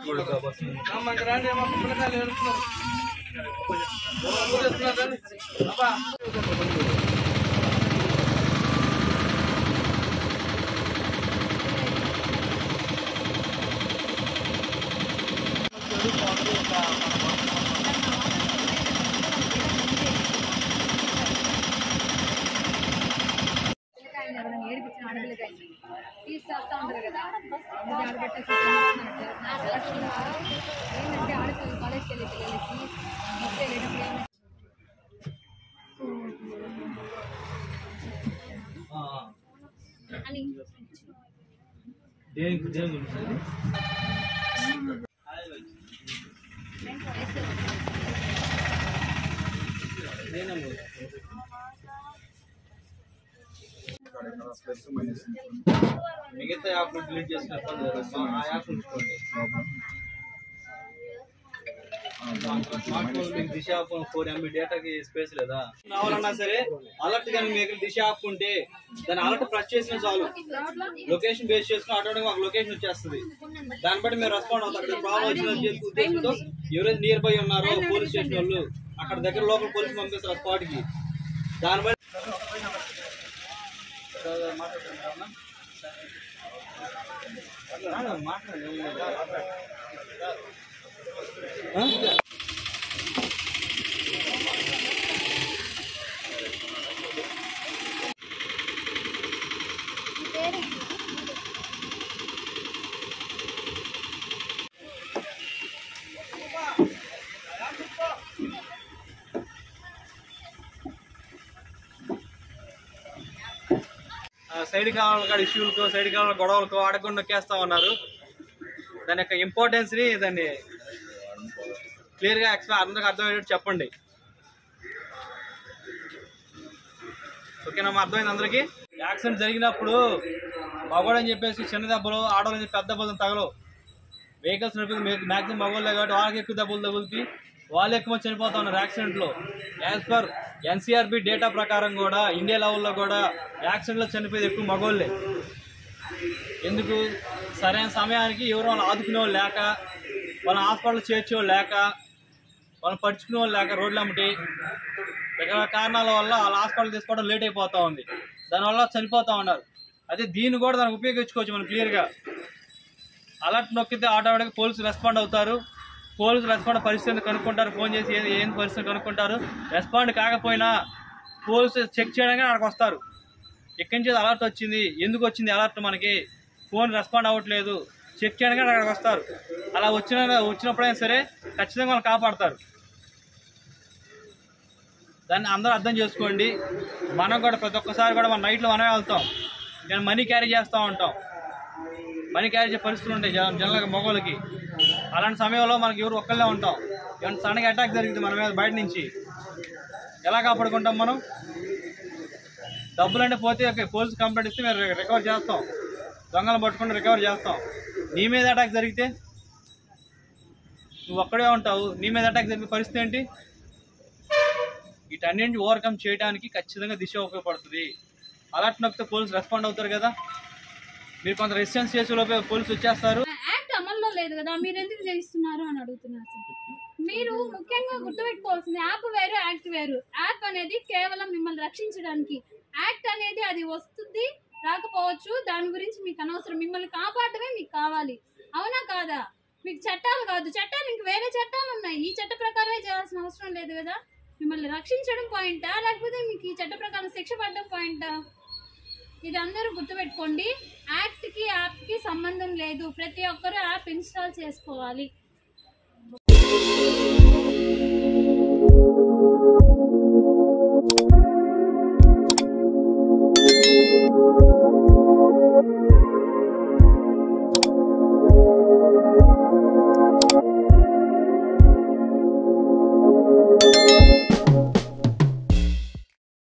చూడగా బస్సు పిల్లకాయని ఎవరైనా ఏడిపించిన ఆడపిల్లకాయని తీసుకొస్తా ఉంటారు కదా అది ఆడబెట్టేసి ఏంటంటే ఆడపిల్లలు కాలేజ్కి వెళ్ళే పిల్లలకి బస్సు వెళ్ళేటప్పుడు ఏమైనా అని దేనికి దేని గురించి అది? దేనమ్మ? మిగతా యాప్లు డిలీట్ చేసిన ఇబ్బంది లేదు. ఆ యాప్ ఉంచుకోండి స్మార్ట్ ఫోన్ మీకు దిశ ఫోన్ ఫోర్ ఎంబీ డేటాకి స్పేస్ లేదా రావాలన్నా సరే అలర్ట్ కానీ మీకు దిశ యాప్ ఉంటే దాని అలర్ట్ ప్రెస్ చేసినా చాలు లొకేషన్ బేస్ చేసుకుని ఆటోమేటిక్ మాకు లొకేషన్ వచ్చేస్తుంది దాన్ని బట్టి మేము రెస్పాండ్ అవుతాం అక్కడ ప్రాబ్లం వచ్చిన ఉద్దేశంతో ఎవరైతే నియర్ బై ఉన్నారో పోలీస్ స్టేషన్ వాళ్ళు అక్కడ దగ్గర లోకల్ పోలీస్ పంపిస్తారు స్పాట్ కి దాన్ని బట్టి మాట్లాడుతున్నాం మాట్లాడండి సైడ్ కావాలి కాడ ఇష్యూలకు సైడ్ కావాలి గొడవలకు ఆడకుండా నొక్కేస్తా ఉన్నారు దాని యొక్క ఇంపార్టెన్స్ ని దాన్ని క్లియర్ గా ఎక్స్ప్లెయిన్ అందరికి అర్థమయ్యేటట్టు చెప్పండి ఓకేనమ్మా అర్థమైంది అందరికి యాక్సిడెంట్ జరిగినప్పుడు మగవాడని చెప్పేసి చిన్న దెబ్బలు ఆడవాళ్ళని చెప్పి పెద్ద దెబ్బలు తగలవు వెహికల్స్ నడిపి మ్యాక్సిమం మగవాళ్ళే కాబట్టి వాళ్ళకి ఎక్కువ దెబ్బలు తగులుతాయి వాళ్ళు ఎక్కువ మంది చనిపోతా ఉన్నారు యాక్సిడెంట్లో యాజ్ పర్ ఎన్సీఆర్బి డేటా ప్రకారం కూడా ఇండియా లెవెల్లో కూడా యాక్సిడెంట్లో చనిపోయేది ఎక్కువ మగవాళ్ళే ఎందుకు సరైన సమయానికి ఎవరు వాళ్ళు ఆదుకునే వాళ్ళు లేక వాళ్ళ హాస్పిటల్ చేర్చే వాళ్ళు లేక వాళ్ళని పడుచుకునే వాళ్ళు లేక రోడ్లు అమ్మటి రకరకాల కారణాల వల్ల వాళ్ళ హాస్పిటల్ తీసుకోవడం లేట్ అయిపోతా ఉంది దానివల్ల చనిపోతా ఉన్నారు అదే దీన్ని కూడా దానికి ఉపయోగించుకోవచ్చు మనం క్లియర్గా అలర్ట్ నొక్కితే ఆటోమేటిక్గా పోలీసులు రెస్పాండ్ అవుతారు పోలీసులు రెస్పాండ్ పరిస్థితిని కనుక్కుంటారు ఫోన్ చేసి ఏది ఏం పరిస్థితి కనుక్కుంటారు రెస్పాండ్ కాకపోయినా పోలీసులు చెక్ చేయడానికి అక్కడికి వస్తారు ఎక్కడి నుంచి అలర్ట్ వచ్చింది ఎందుకు వచ్చింది అలర్ట్ మనకి ఫోన్ రెస్పాండ్ అవ్వట్లేదు చెక్ చేయడానికి అక్కడికి వస్తారు అలా వచ్చిన వచ్చినప్పుడైనా సరే ఖచ్చితంగా వాళ్ళు కాపాడతారు దాన్ని అందరూ అర్థం చేసుకోండి మనం కూడా ప్రతి ఒక్కసారి కూడా మన నైట్లో మనమే వెళ్తాం నేను మనీ క్యారీ చేస్తూ ఉంటాం మనీ క్యారీ చేసే పరిస్థితులు ఉంటాయి జన- జనరల్గా మగవాళ్ళకి అలాంటి సమయంలో మనకి ఎవరు ఒక్కళ్ళే ఉంటాం ఏమైనా సడన్గా అటాక్ జరిగింది మన మీద బయట నుంచి ఎలా కాపాడుకుంటాం మనం డబ్బులు అంటే పోతే ఓకే పోలీసు కంప్లైంట్ ఇస్తే మేము రి- రికవర్ చేస్తాం దొంగలు పట్టుకుని రికవర్ చేస్తాం నీ మీద అటాక్ జరిగితే నువ్వు ఒక్కడే ఉంటావు నీ మీద అటాక్ జరిగే పరిస్థితి ఏంటి వీటన్నింటి ఓవర్కమ్ చేయడానికి ఖచ్చితంగా దిశ ఉపయోగపడుతుంది అలర్ట్ నొక్కితే పోలీసు రెస్పాండ్ అవుతారు కదా మీరు కొంత రెసిస్టెన్స్ చేసే లోపే పోలీసు వచ్చేస్తారు యాక్ట్ అమల్లో లేదు కదా మీరు ఎందుకు చేయిస్తున్నారు అని అడుగుతున్నారు సార్ మీరు ముఖ్యంగా గుర్తుపెట్టుకోవాల్సింది యాప్ వేరు యాక్ట్ వేరు యాప్ అనేది కేవలం మిమ్మల్ని రక్షించడానికి యాక్ట్ అనేది అది వస్తుంది రాకపోవచ్చు దాని గురించి మీకు అనవసరం మిమ్మల్ని కాపాడమే మీకు కావాలి అవునా కాదా మీకు చట్టాలు కాదు చట్టాలు ఇంక వేరే చట్టాలు ఉన్నాయి ఈ చట్ట ప్రకారమే చేయాల్సిన అవసరం లేదు కదా మిమ్మల్ని రక్షించడం పాయింటా లేకపోతే మీకు ఈ చట్ట ప్రకారం శిక్ష పడడం పాయింటా ఇది అందరూ గుర్తుపెట్టుకోండి యాక్ట్కి యాప్కి సంబంధం లేదు ప్రతి ఒక్కరూ యాప్ ఇన్స్టాల్ చేసుకోవాలి Thank you.